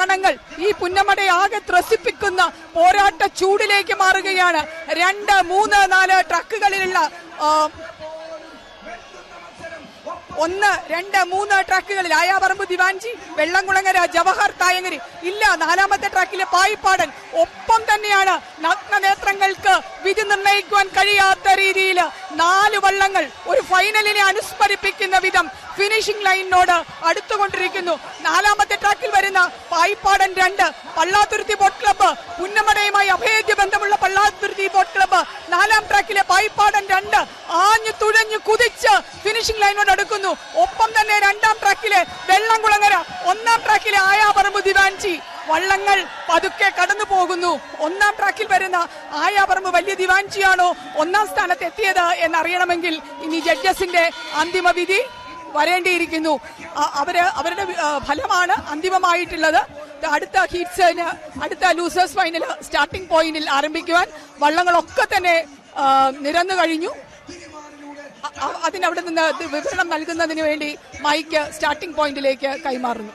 താരകണങ്ങൾ ഈ പുന്നമടയെ ആകെ ത്രസിപ്പിക്കുന്ന പോരാട്ട ചൂടിലേക്ക് മാറുകയാണ് രണ്ട് മൂന്ന് നാല് ട്രക്കുകളിലുള്ള ആ, ഒന്ന് രണ്ട് മൂന്ന് ട്രാക്കുകളിൽ ആയാപറമ്പ് ദിവാൻജി വെള്ളംകുളങ്ങര ജവഹർ തായങ്ങരി ഇല്ല നാലാമത്തെ ട്രാക്കിലെ പായിപ്പാടൻ ഒപ്പം തന്നെയാണ് നഗ്നനേത്രങ്ങൾക്ക് വിധി നിർണ്ണയിക്കുവാൻ കഴിയാത്ത രീതിയിൽ നാല് വള്ളങ്ങൾ ഒരു ഫൈനലിനെ അനുസ്മരിപ്പിക്കുന്ന വിധം ഫിനിഷിംഗ് ലൈനിനോട് അടുത്തുകൊണ്ടിരിക്കുന്നു നാലാമത്തെ ട്രാക്കിൽ വരുന്ന പായിപ്പാടൻ രണ്ട് പള്ളാത്തുരുത്തി ബോട്ട് ക്ലബ്ബ് പുന്നമടയുമായി അഭേദ്യ ബന്ധമുള്ള പള്ളാത്തുരുത്തി ബോട്ട് ക്ലബ്ബ് നാലാം ട്രാക്കിലെ പായിപ്പാടൻ രണ്ട് ആഞ്ഞു തുഴഞ്ഞു കുതിച്ച് ഫിനിഷിംഗ് ലൈനോട് അടുക്കുന്നു ഒപ്പം തന്നെ രണ്ടാം ട്രാക്കിലെ വെള്ളംകുളങ്ങര ഒന്നാം ട്രാക്കിലെ ആയാപറമ്പ് ദിവാൻജി വള്ളങ്ങൾ പതുക്കെ കടന്നു പോകുന്നു ഒന്നാം ട്രാക്കിൽ വരുന്ന ആയാപറമ്പ് വലിയ ദിവാൻജിയാണോ ഒന്നാം സ്ഥാനത്ത് എത്തിയത് എന്നറിയണമെങ്കിൽ ഇനി ജഡ്ജസിന്റെ അന്തിമ വിധി വരേണ്ടിയിരിക്കുന്നു അ- അവര് അവരുടെ വി- ആ, ഫലമാണ് അന്തിമമായിട്ടുള്ളത് ഇത് അടുത്ത ഹീറ്റ്സിന് അടുത്ത ലൂസേഴ്സ് ഫൈനൽ സ്റ്റാർട്ടിംഗ് പോയിന്റിൽ ആരംഭിക്കുവാൻ വള്ളങ്ങളൊക്കെ തന്നെ ആ, നിരന്നു കഴിഞ്ഞു അ- അ- അതിനവിടെ നിന്ന് ഇത് വിവരണം നൽകുന്നതിന് വേണ്ടി മൈക്ക് സ്റ്റാർട്ടിംഗ് പോയിന്റിലേക്ക് കൈമാറുന്നു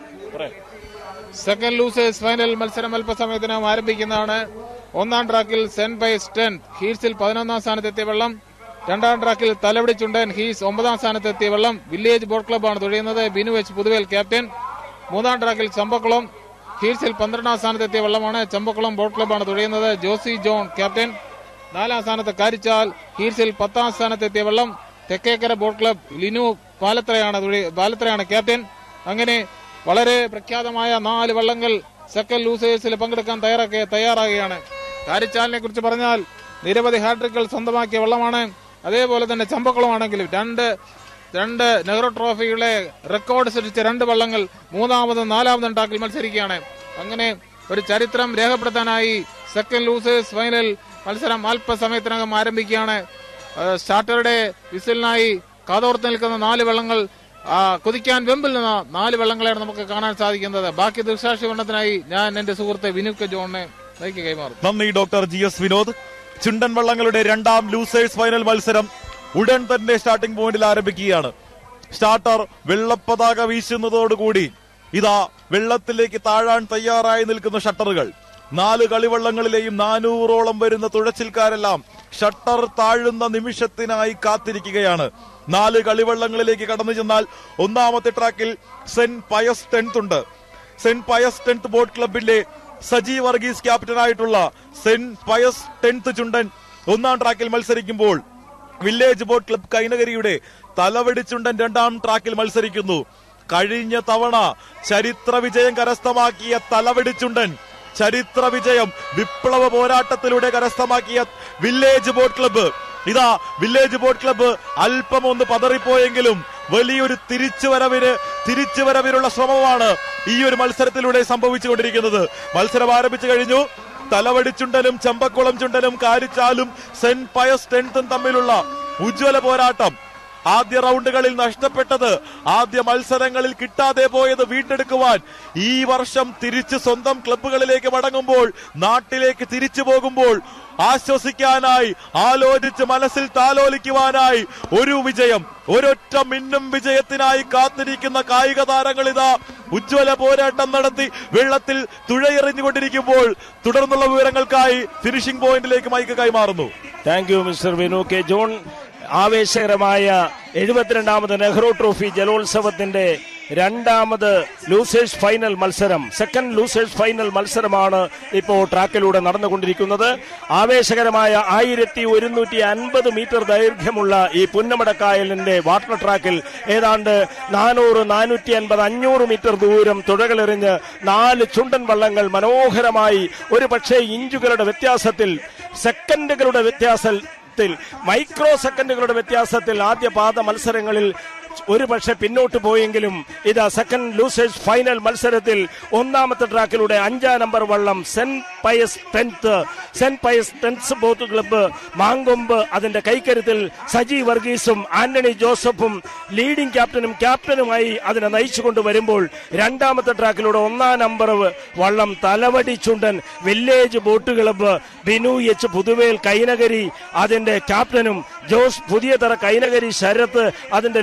സെക്കൻഡ് ലൂസേഴ്സ് ഫൈനൽ മത്സരം അല്പസമയത്തിനകം ആരംഭിക്കുന്നതാണ് ഒന്നാം ട്രാക്കിൽ സെന്റ് ബൈസ് ടെൻ ഹീറ്റ്സിൽ പതിനൊന്നാം സ്ഥാനത്തെത്തിയ വെള്ളം രണ്ടാം ട്രാക്കിൽ തലവടി ചുണ്ടൻ ഹീസ് ഒമ്പതാം സ്ഥാനത്തെത്തിയ വെള്ളം വില്ലേജ് ബോട്ട് ക്ലബ്ബാണ് തുഴയുന്നത് ബിനു എച്ച് പുതുവേൽ ക്യാപ്റ്റൻ മൂന്നാം ട്രാക്കിൽ ചമ്പക്കുളം ഹീറ്റ്സിൽ പന്ത്രണ്ടാം സ്ഥാനത്തെത്തിയ വെള്ളമാണ് ചമ്പക്കുളം ബോട്ട് ക്ലബ്ബാണ് തുഴയുന്നത് ജോസി ജോൺ ക്യാപ്റ്റൻ നാലാം സ്ഥാനത്ത് കാരിച്ചാൽ ഹീറ്റ്സിൽ പത്താം സ്ഥാനത്തെത്തിയ വെള്ളം തെക്കേക്കര ബോട്ട് ക്ലബ് ലിനു പാലത്രയാണ് തുഴ- പാലത്രയാണ് ക്യാപ്റ്റൻ അങ്ങനെ വളരെ പ്രഖ്യാതമായ നാല് വള്ളങ്ങൾ സെക്കൻഡ് ലൂസേഴ്സിൽ പങ്കെടുക്കാൻ തയ്യാറാക്കി തയ്യാറാകുകയാണ് കാരിച്ചാലിനെ കുറിച്ച് പറഞ്ഞാൽ നിരവധി ഹാട്രിക്കുകൾ സ്വന്തമാക്കിയ വള്ളമാണ് അതേപോലെ തന്നെ ചമ്പക്കുളമാണെങ്കിലും രണ്ട് രണ്ട് നെഹ്റു ട്രോഫികളെ റെക്കോർഡ് സൃഷ്ടിച്ച രണ്ട് വള്ളങ്ങൾ മൂന്നാമതും നാലാമതും ടാക്കിൽ മത്സരിക്കുകയാണ് അങ്ങനെ ഒരു ചരിത്രം രേഖപ്പെടുത്താനായി സെക്കൻഡ് ലൂസേഴ്സ് ഫൈനൽ മത്സരം അല്പസമയത്തിനകം ആരംഭിക്കുകയാണ് ഏഹ് സ്റ്റാർട്ടറുടെ വിസിലിനായി കാതോർത്ത് നിൽക്കുന്ന നാല് വെള്ളങ്ങൾ ആ, കുതിക്കാൻ വെമ്പിൽ നിന്ന് നാല് വെള്ളങ്ങളെയാണ് നമുക്ക് കാണാൻ സാധിക്കുന്നത് ബാക്കി ദൃക്സാക്ഷി വർണ്ണത്തിനായി ഞാൻ എന്റെ സുഹൃത്ത് വിനുക്ക് ജോണിനെ നയിക്ക് കൈമാറും നന്ദി ഡോക്ടർ ജി എസ് വിനോദ് ചുണ്ടൻ വള്ളങ്ങളുടെ രണ്ടാം ലൂസേഴ്സ് ഫൈനൽ മത്സരം ഉടൻ തന്നെ സ്റ്റാർട്ടിംഗ് പോയിന്റിൽ ആരംഭിക്കുകയാണ് സ്റ്റാർട്ടർ വെള്ളപ്പതാക വീശുന്നതോടുകൂടി ഇതാ വെള്ളത്തിലേക്ക് താഴാൻ തയ്യാറായി നിൽക്കുന്ന ഷട്ടറുകൾ നാല് കളിവള്ളങ്ങളിലെയും നാനൂറോളം വരുന്ന തുഴച്ചിൽക്കാരെല്ലാം ഷട്ടർ താഴുന്ന നിമിഷത്തിനായി കാത്തിരിക്കുകയാണ് നാല് കളിവള്ളങ്ങളിലേക്ക് കടന്നു ചെന്നാൽ ഒന്നാമത്തെ ട്രാക്കിൽ സെന്റ് പയസ് ടെൻത്ത് ഉണ്ട് സെന്റ് പയസ് ടെൻത്ത് ബോട്ട് ക്ലബിന്റെ സജി വർഗീസ് ക്യാപ്റ്റനായിട്ടുള്ള സെന്റ് പയസ് ടെൻത്ത് ചുണ്ടൻ ഒന്നാം ട്രാക്കിൽ മത്സരിക്കുമ്പോൾ വില്ലേജ് ബോട്ട് ക്ലബ് കൈനകരിയുടെ തലവടി ചുണ്ടൻ രണ്ടാം ട്രാക്കിൽ മത്സരിക്കുന്നു കഴിഞ്ഞ തവണ ചരിത്ര വിജയം കരസ്ഥമാക്കിയ തലവടി ചുണ്ടൻ ചരിത്ര വിജയം വിപ്ലവ പോരാട്ടത്തിലൂടെ കരസ്ഥമാക്കിയ വില്ലേജ് ബോട്ട് ക്ലബ്ബ് ഇതാ വില്ലേജ് ബോട്ട് ക്ലബ്ബ് അല്പം ഒന്ന് പതറിപ്പോയെങ്കിലും വലിയൊരു തിരിച്ചുവരവിന് തിരിച്ചുവരവിനുള്ള ശ്രമമാണ് ഈ ഒരു മത്സരത്തിലൂടെ സംഭവിച്ചുകൊണ്ടിരിക്കുന്നത് മത്സരം ആരംഭിച്ചു കഴിഞ്ഞു തലവടി ചുണ്ടനും ചമ്പക്കുളം ചുണ്ടനും കാരിച്ചാലും സെന്റ് പയസ് ടെൻത്തും തമ്മിലുള്ള ഉജ്ജ്വല പോരാട്ടം ആദ്യ റൗണ്ടുകളിൽ നഷ്ടപ്പെട്ടത് ആദ്യ മത്സരങ്ങളിൽ കിട്ടാതെ പോയത് വീണ്ടെടുക്കുവാൻ ഈ വർഷം തിരിച്ച് സ്വന്തം ക്ലബ്ബുകളിലേക്ക് മടങ്ങുമ്പോൾ നാട്ടിലേക്ക് തിരിച്ചു പോകുമ്പോൾ ആശ്വസിക്കാനായി ആലോചിച്ച് മനസ്സിൽ താലോലിക്കുവാനായി ഒരു വിജയം ഒരൊറ്റ മിന്നും വിജയത്തിനായി കാത്തിരിക്കുന്ന കായിക താരങ്ങൾ ഇതാ ഉജ്ജ്വല പോരാട്ടം നടത്തി വെള്ളത്തിൽ തുഴയെറിഞ്ഞുകൊണ്ടിരിക്കുമ്പോൾ തുടർന്നുള്ള വിവരങ്ങൾക്കായി ഫിനിഷിംഗ് പോയിന്റിലേക്ക് മൈക്ക് കൈമാറുന്നു thank you mister Vinu K John ആവേശകരമായ എഴുപത്തിരണ്ടാമത് നെഹ്റു ട്രോഫി ജലോത്സവത്തിന്റെ രണ്ടാമത് ലൂസേഴ്സ് ഫൈനൽ മത്സരം സെക്കൻഡ് ലൂസേഴ്സ് ഫൈനൽ മത്സരമാണ് ഇപ്പോൾ ട്രാക്കിലൂടെ നടന്നുകൊണ്ടിരിക്കുന്നത് ആവേശകരമായ ആയിരത്തി ഒരുന്നൂറ്റി അൻപത് മീറ്റർ ദൈർഘ്യമുള്ള ഈ പുന്നമടക്കായലിന്റെ വാട്ടർ ട്രാക്കിൽ ഏതാണ്ട് നാനൂറ് നാനൂറ്റി അൻപത് അഞ്ഞൂറ് മീറ്റർ ദൂരം തുഴകളെറിഞ്ഞ് നാല് ചുണ്ടൻ വള്ളങ്ങൾ മനോഹരമായി ഒരു പക്ഷേ ഇഞ്ചുകളുടെ വ്യത്യാസത്തിൽ സെക്കൻഡുകളുടെ വ്യത്യാസത്തിൽ മൈക്രോ സെക്കൻഡുകളുടെ വ്യത്യാസത്തിൽ ആദ്യ പാദ മത്സരങ്ങളിൽ ഒരു പക്ഷെ പിന്നോട്ട് പോയെങ്കിലും ഇതാ സെക്കൻഡ് ലൂസേഴ്സ് ഫൈനൽ മത്സരത്തിൽ ഒന്നാമത്തെ ട്രാക്കിലൂടെ അഞ്ചാം നമ്പർ വള്ളം saint Pius tenth saint Pius tenth boat club Mankombu അതിന്റെ കൈക്കരുത്തിൽ സജി വർഗീസും ആന്റണി ജോസഫും ലീഡിംഗ് ക്യാപ്റ്റനും ക്യാപ്റ്റനുമായി അതിനെ നയിച്ചുകൊണ്ട് വരുമ്പോൾ രണ്ടാമത്തെ ട്രാക്കിലൂടെ ഒന്നാം നമ്പർ വള്ളം തലവടി ചുണ്ടൻ village boat club Binu H Puthuvel Kainakary അതിന്റെ ക്യാപ്റ്റനും ജോസ് പുതിയതറ കൈനകരി ശരത്ത് അതിന്റെ ലീഡിംഗ്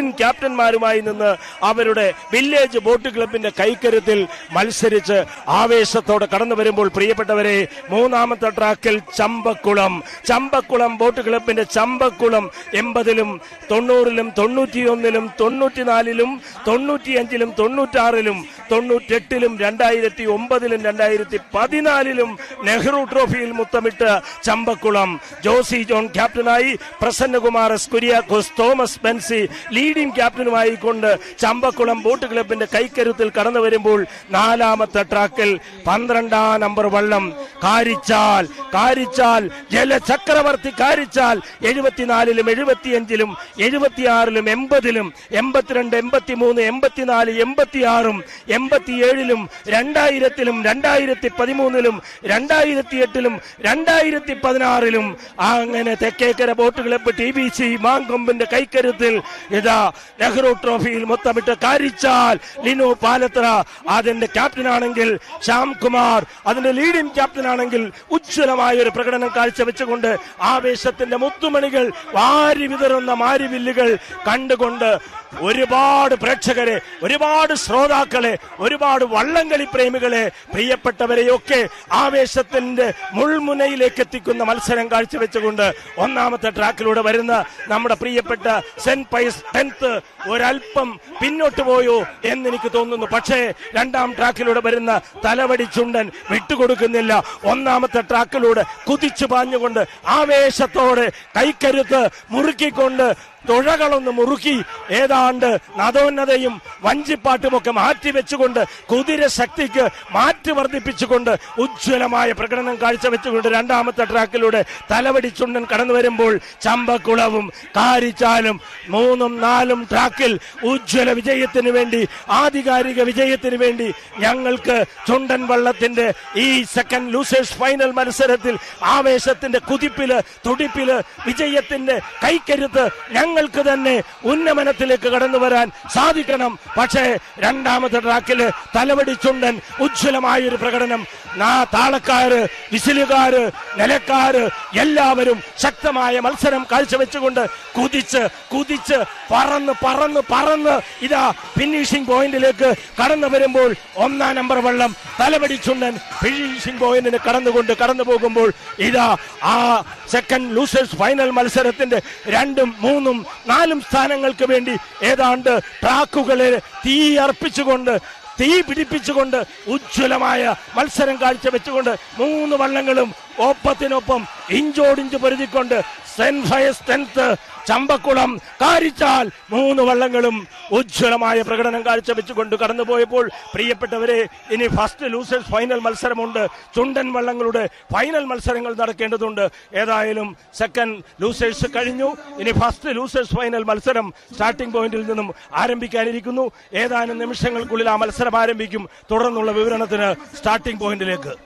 മുൻ ക്യാപ്റ്റന്മാരുമായി നിന്ന് അവരുടെ വില്ലേജ് ബോട്ട് ക്ലബിന്റെ കൈക്കരുത്തിൽ മത്സരിച്ച് ആവേശത്തോടെ കടന്നു വരുമ്പോൾ പ്രിയപ്പെട്ടവരെ മൂന്നാമത്തെ ട്രാക്കിൽ ചമ്പക്കുളം ചമ്പക്കുളം ബോട്ട് ക്ലബിന്റെ ചമ്പക്കുളം എൺപതിലും തൊണ്ണൂറിലും തൊണ്ണൂറ്റിയൊന്നിലും തൊണ്ണൂറ്റിനാലിലും തൊണ്ണൂറ്റിയഞ്ചിലും തൊണ്ണൂറ്റാറിലും തൊണ്ണൂറ്റെട്ടിലും രണ്ടായിരത്തി ഒമ്പതിലും രണ്ടായിരത്തി പതിനാലിലും നെഹ്റു ട്രോഫിയിൽ മുത്തമിട്ട് ചമ്പക്കുളം ജോസി ജോൺ ക്യാപ്റ്റനായി പ്രസന്നകുമാർ എസ് കുര്യാക്കോസ് തോമസ് ബെൻസി ലീഡിംഗ് ക്യാപ്റ്റനുമായി കൊണ്ട് ചമ്പക്കുളം ബോട്ട് ക്ലബിന്റെ കൈക്കരുത്തിൽ കടന്നു വരുമ്പോൾ നാലാമത്തെ ട്രാക്കിൽ പന്ത്രണ്ടാം നമ്പർ വള്ളം കാരിച്ചാൽ കാരിച്ചാൽ ജലചക്രവർത്തി കാരിച്ചാൽ എഴുപത്തിനാലിലും എഴുപത്തിയഞ്ചിലും എഴുപത്തിയാറിലും എൺപതിലും എൺപത്തിരണ്ട് എൺപത്തിമൂന്ന് എൺപത്തിനാല് എൺപത്തിയാറും എൺപത്തിയേഴിലും രണ്ടായിരത്തിലും രണ്ടായിരത്തി പതിമൂന്നിലും രണ്ടായിരത്തി എട്ടിലും രണ്ടായിരത്തി പതിനാറിലും അങ്ങനെ Thekkekara boat club T B C മാങ്കൊമ്പിന്റെ കൈക്കരുത്തിൽ ഇതാ നെഹ്റു ട്രോഫിയിൽ മൊത്തമിട്ട് കാരിച്ചാൽ ലിനു പാലത്ര അതിന്റെ ക്യാപ്റ്റനാണെങ്കിൽ ശ്യാം കുമാർ അതിന്റെ ലീഡിംഗ് ക്യാപ്റ്റനാണെങ്കിൽ ഉജ്ജ്വലമായ ഒരു പ്രകടനം കാഴ്ചവെച്ചുകൊണ്ട് ആവേശത്തിന്റെ മുത്തുമണികൾ വാരി വിതറുന്ന മാരിവില്ലുകൾ കണ്ടുകൊണ്ട് ഒരുപാട് പ്രേക്ഷകരെ ഒരുപാട് ശ്രോതാക്കളെ ഒരുപാട് വള്ളംകളി പ്രേമികളെ പ്രിയപ്പെട്ടവരെയൊക്കെ ആവേശത്തിന്റെ മുൾമുനയിലേക്ക് എത്തിക്കുന്ന മത്സരം കാഴ്ചവെച്ചുകൊണ്ട് ഒന്നാമത്തെ ട്രാക്കിലൂടെ വരുന്ന നമ്മുടെ പ്രിയപ്പെട്ട സെന്റ് പൈസ് ടെൻത്ത് ഒരല്പം പിന്നോട്ട് പോയോ എന്ന് എനിക്ക് തോന്നുന്നു പക്ഷേ രണ്ടാം ട്രാക്കിലൂടെ വരുന്ന തലവടി ചുണ്ടൻ വിട്ടുകൊടുക്കുന്നില്ല ഒന്നാമത്തെ ട്രാക്കിലൂടെ കുതിച്ചു പാഞ്ഞുകൊണ്ട് ആവേശത്തോടെ കൈക്കരുത്ത് മുറുക്കിക്കൊണ്ട് തുഴകളൊന്ന് മുറുക്കി ഏതാണ്ട് നദോന്നതയും വഞ്ചിപ്പാട്ടുമൊക്കെ മാറ്റിവെച്ചുകൊണ്ട് കുതിര ശക്തിക്ക് മാറ്റി വർദ്ധിപ്പിച്ചുകൊണ്ട് ഉജ്ജ്വലമായ പ്രകടനം കാഴ്ചവെച്ചുകൊണ്ട് രണ്ടാമത്തെ ട്രാക്കിലൂടെ തലവടി ചുണ്ടൻ കടന്നു വരുമ്പോൾ ചമ്പക്കുളവും കാരിച്ചാലും മൂന്നും നാലും ട്രാക്കിൽ ഉജ്ജ്വല വിജയത്തിന് വേണ്ടി ആധികാരിക വിജയത്തിന് വേണ്ടി ഞങ്ങൾക്ക് ചുണ്ടൻ വള്ളത്തിന്റെ ഈ സെക്കൻഡ് ലൂസേഴ്സ് ഫൈനൽ മത്സരത്തിൽ ആവേശത്തിന്റെ കുതിപ്പില് തുടിപ്പില് വിജയത്തിന്റെ കൈക്കരുത്ത് ഞങ്ങൾക്ക് തന്നെ ഉന്നമനത്തിലേക്ക് കടന്നു വരാൻ സാധിക്കണം പക്ഷേ രണ്ടാമത്തെ ട്രാക്കില് തലവടി ചുണ്ടൻ ഉജ്ജ്വലമായ ഒരു പ്രകടനം നാ താളക്കാര് വിസിലുകാര് നിലക്കാര് എല്ലാവരും ശക്തമായ മത്സരം കാഴ്ചവെച്ചുകൊണ്ട് കുതിച്ച് കുതിച്ച് പറന്ന് പറന്ന് പറന്ന് ഇതാ ഫിനിഷിംഗ് പോയിന്റിലേക്ക് കടന്നു വരുമ്പോൾ ഒന്നാം നമ്പർ വെള്ളം തലവടി ചുണ്ടൻ ഫിനിഷിംഗ് പോയിന്റിന് കടന്നുകൊണ്ട് കടന്നു പോകുമ്പോൾ ഇതാ ആ സെക്കൻഡ് ലൂസേഴ്സ് ഫൈനൽ മത്സരത്തിന്റെ രണ്ടും മൂന്നും നാലും സ്ഥാനങ്ങൾക്ക് വേണ്ടി ഏതാണ്ട് ട്രാക്കുകളെ തീ അർപ്പിച്ചുകൊണ്ട് തീ പിടിപ്പിച്ചുകൊണ്ട് ഉജ്ജ്വലമായ മത്സരം കാഴ്ചവെച്ചുകൊണ്ട് മൂന്ന് വള്ളങ്ങളും ഒപ്പത്തിനൊപ്പം ഇഞ്ചോടിഞ്ച് പൊരുതിക്കൊണ്ട് saint Pius tenth Champakulam Karichal മൂന്ന് വള്ളങ്ങളും ഉജ്ജ്വലമായ പ്രകടനം കാഴ്ചവെച്ചുകൊണ്ട് കടന്നുപോയപ്പോൾ പ്രിയപ്പെട്ടവരെ ഇനി ഫസ്റ്റ് ലൂസേഴ്സ് ഫൈനൽ മത്സരമുണ്ട് ചുണ്ടൻ വള്ളങ്ങളുടെ ഫൈനൽ മത്സരങ്ങൾ നടക്കേണ്ടതുണ്ട് ഏതായാലും സെക്കൻഡ് ലൂസേഴ്സ് കഴിഞ്ഞു ഇനി ഫസ്റ്റ് ലൂസേഴ്സ് ഫൈനൽ മത്സരം സ്റ്റാർട്ടിംഗ് പോയിന്റിൽ നിന്നും ആരംഭിക്കാനിരിക്കുന്നു ഏതാനും നിമിഷങ്ങൾക്കുള്ളിൽ ആ മത്സരം ആരംഭിക്കും തുടർന്നുള്ള വിവരണത്തിന് സ്റ്റാർട്ടിംഗ് പോയിന്റിലേക്ക്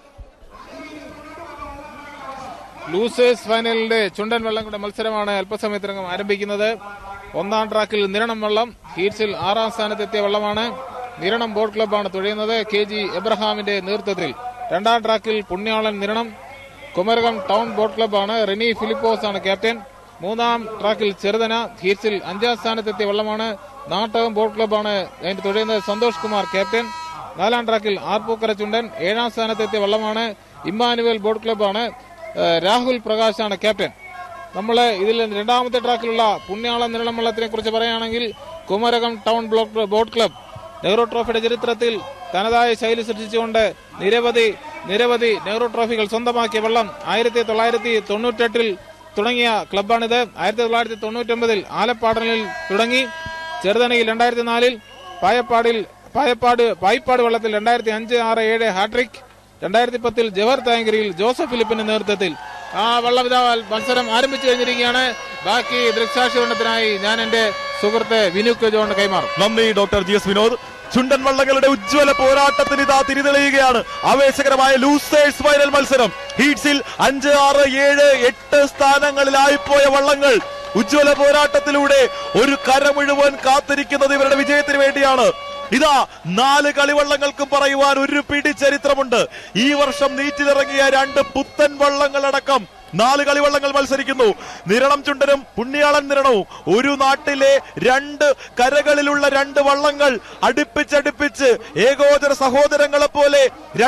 ലൂസേഴ്സ് ഫൈനലിന്റെ ചുണ്ടൻ വള്ളങ്ങളുടെ മത്സരമാണ് അല്പസമയത്തിനകം ആരംഭിക്കുന്നത് ഒന്നാം ട്രാക്കിൽ നിരണം വള്ളം ഹീറ്റ്സിൽ ആറാം സ്ഥാനത്തെത്തിയ വള്ളമാണ് നിരണം ബോട്ട് ക്ലബ്ബാണ് തുഴയുന്നത് കെ ജി എബ്രഹാമിന്റെ നേതൃത്വത്തിൽ രണ്ടാം ട്രാക്കിൽ പുണ്യാളൻ നിരണം കുമരകം ടൗൺ ബോട്ട് ക്ലബ്ബാണ് റെനി ഫിലിപ്പോസ് ആണ് ക്യാപ്റ്റൻ മൂന്നാം ട്രാക്കിൽ ചെറുതന ഹീറ്റ്സിൽ അഞ്ചാം സ്ഥാനത്തെത്തിയ വള്ളമാണ് നാട്ടകം ബോട്ട് ക്ലബ്ബാണ് അതിന്റെ തുഴയുന്നത് സന്തോഷ് കുമാർ ക്യാപ്റ്റൻ നാലാം ട്രാക്കിൽ ആർപ്പൂക്കര ചുണ്ടൻ ഏഴാം സ്ഥാനത്തെത്തിയ വള്ളമാണ് ഇമ്മാനുവൽ ബോട്ട് ക്ലബ്ബാണ് ഏഹ് രാഹുൽ പ്രകാശാണ് ക്യാപ്റ്റൻ നമ്മൾ ഇതിൽ രണ്ടാമത്തെ ട്രാക്കിലുള്ള പുണ്യാളം നിരണം വള്ളത്തിനെ കുറിച്ച് പറയുകയാണെങ്കിൽ Kumarakom town block boat club Nehru ട്രോഫിയുടെ ചരിത്രത്തിൽ തനതായ ശൈലി സൃഷ്ടിച്ചുകൊണ്ട് നിരവധി നിരവധി നെഹ്റു ട്രോഫികൾ സ്വന്തമാക്കിയ വെള്ളം ആയിരത്തി തൊള്ളായിരത്തി തൊണ്ണൂറ്റെട്ടിൽ തുടങ്ങിയ ക്ലബ്ബാണിത് ആയിരത്തി തൊള്ളായിരത്തി തൊണ്ണൂറ്റൊമ്പതിൽ ആലപ്പാടനിൽ തുടങ്ങി ചെറുതണയിൽ രണ്ടായിരത്തി നാലിൽ പായപ്പാടിൽ പായപ്പാട് പായിപ്പാട് വള്ളത്തിൽ രണ്ടായിരത്തി അഞ്ച് ആറ് ഏഴ് ഹാട്രിക് രണ്ടായിരത്തി പത്തിൽ ജവഹർ തായങ്കരിയിൽ ജോസഫ് ഫിലിപ്പിന്റെ നേതൃത്വത്തിൽ ആ വള്ളവിധ മത്സരം ആരംഭിച്ചു കഴിഞ്ഞിരിക്കുകയാണ് ബാക്കി ദൃക്സാക്ഷി വർണ്ണത്തിനായി ഞാൻ എന്റെ സുഹൃത്ത് വിനുക്ക് ജോൺ കൈമാറും നന്ദി ഡോക്ടർ ജി എസ് വിനോദ് ചുണ്ടൻ വള്ളങ്ങളുടെ ഉജ്ജ്വല പോരാട്ടത്തിന് ഇതാ തിരിതെളിയുകയാണ് ആവേശകരമായ ലൂസേഴ്സ് ഫൈനൽ മത്സരം ഹീറ്റ്സിൽ അഞ്ച് ആറ് ഏഴ് എട്ട് സ്ഥാനങ്ങളിലായിപ്പോയ വള്ളങ്ങൾ ഉജ്ജ്വല പോരാട്ടത്തിലൂടെ ഒരു കര മുഴുവൻ കാത്തിരിക്കുന്നത് ഇവരുടെ വിജയത്തിന് വേണ്ടിയാണ് ഇതാ നാല് കളിവള്ളങ്ങൾക്കും പറയുവാൻ ഒരു പിടി ചരിത്രമുണ്ട് ഈ വർഷം നീറ്റിലിറങ്ങിയ രണ്ട് പുത്തൻ വള്ളങ്ങളടക്കം നാല് കളിവള്ളങ്ങൾ മത്സരിക്കുന്നു നിരണം ചുണ്ടനും പുണ്യാളൻ നിരണവും ഒരു നാട്ടിലെ രണ്ട് കരകളിലുള്ള രണ്ട് വള്ളങ്ങൾ അടുപ്പിച്ചടുപ്പിച്ച് ഏകോദര സഹോദരങ്ങളെ പോലെ